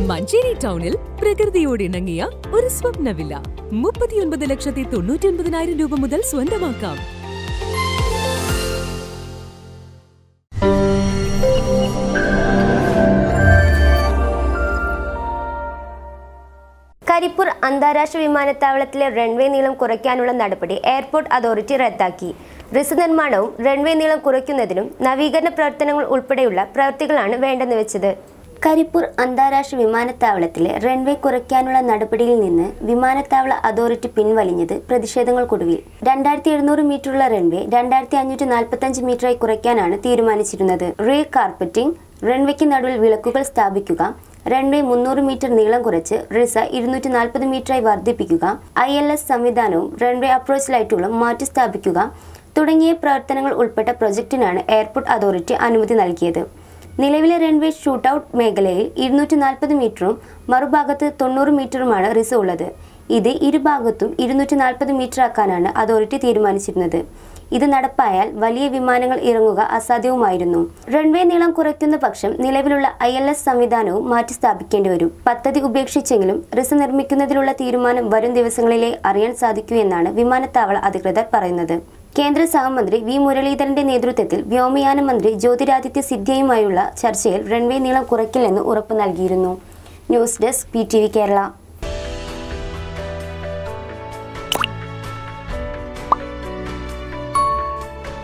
മഞ്ചേരി ടൗണിൽ പ്രകൃതിയോട് ഇണങ്ങിയ ഒരു സ്വപ്ന വില്ല മുപ്പത്തിയൊൻപത് ലക്ഷത്തി തൊണ്ണൂറ്റി ഒൻപതിനായിരം രൂപ മുതൽ സ്വന്തമാക്കാം കരിപ്പൂർ അന്താരാഷ്ട്ര വിമാനത്താവളത്തിലെ റൺവേ നീളം കുറയ്ക്കാനുള്ള നടപടി എയർപോർട്ട് അതോറിറ്റി റദ്ദാക്കി റിസ് നിർമ്മാണവും റൺവേ നീളം കുറയ്ക്കുന്നതിനും നവീകരണ പ്രവർത്തനങ്ങൾ ഉൾപ്പെടെയുള്ള പ്രവൃത്തികളാണ് വേണ്ടെന്ന് വെച്ചത് കരിപ്പൂർ അന്താരാഷ്ട്ര വിമാനത്താവളത്തിലെ റൺവേ കുറയ്ക്കാനുള്ള നടപടിയിൽ നിന്ന് വിമാനത്താവള അതോറിറ്റി പിൻവലിഞ്ഞത് പ്രതിഷേധങ്ങൾക്കൊടുവിൽ രണ്ടായിരത്തി എഴുന്നൂറ് മീറ്ററുള്ള റൺവേ രണ്ടായിരത്തി അഞ്ഞൂറ്റി നാൽപ്പത്തഞ്ച് മീറ്ററായി കുറയ്ക്കാനാണ് തീരുമാനിച്ചിരുന്നത് റീ കാർപ്പറ്റിംഗ് റൺവേക്ക് നടുവിൽ വിളക്കുകൾ സ്ഥാപിക്കുക റൺവേ മുന്നൂറ് മീറ്റർ നീളം കുറച്ച് റിസ ഇരുന്നൂറ്റി നാൽപ്പത് മീറ്ററായി വർദ്ധിപ്പിക്കുക ഐ എൽ എസ് സംവിധാനവും റൺവേ അപ്രോച്ച് ലൈറ്റുകളും മാറ്റി സ്ഥാപിക്കുക തുടങ്ങിയ പ്രവർത്തനങ്ങൾ ഉൾപ്പെട്ട പ്രൊജക്ടിനാണ് എയർപോർട്ട് അതോറിറ്റി അനുമതി നൽകിയത് നിലവിലെ റൺവേ ഷൂട്ടൌട്ട് മേഖലയിൽ ഇരുന്നൂറ്റി നാൽപ്പത് മീറ്ററും മറുഭാഗത്ത് തൊണ്ണൂറ് മീറ്ററുമാണ് റിസ ഉള്ളത് ഇത് ഇരുഭാഗത്തും ഇരുന്നൂറ്റി നാൽപ്പത് മീറ്റർ ആക്കാനാണ് അതോറിറ്റി തീരുമാനിച്ചിരുന്നത് ഇത് നടപ്പായാൽ വലിയ വിമാനങ്ങൾ ഇറങ്ങുക അസാധ്യവുമായിരുന്നു റൺവേ നീളം കുറയ്ക്കുന്ന പക്ഷം നിലവിലുള്ള ഐ എൽ എസ് സംവിധാനവും മാറ്റി സ്ഥാപിക്കേണ്ടി വരും പദ്ധതി ഉപേക്ഷിച്ചെങ്കിലും റിസ് നിർമ്മിക്കുന്നതിനുള്ള തീരുമാനം വരും ദിവസങ്ങളിലേ അറിയാൻ സാധിക്കൂ എന്നാണ് വിമാനത്താവള അധികൃതർ പറയുന്നത് കേന്ദ്ര സഹമന്ത്രി വി മുരളീധരന്റെ നേതൃത്വത്തിൽ വ്യോമയാന മന്ത്രി ജ്യോതിരാദിത്യ സിദ്ധ്യയുമായുള്ള ചർച്ചയിൽ റൺവേ നീളം കുറയ്ക്കില്ലെന്ന് ഉറപ്പു നൽകിയിരുന്നു ന്യൂസ് ഡെസ്ക് പി കേരള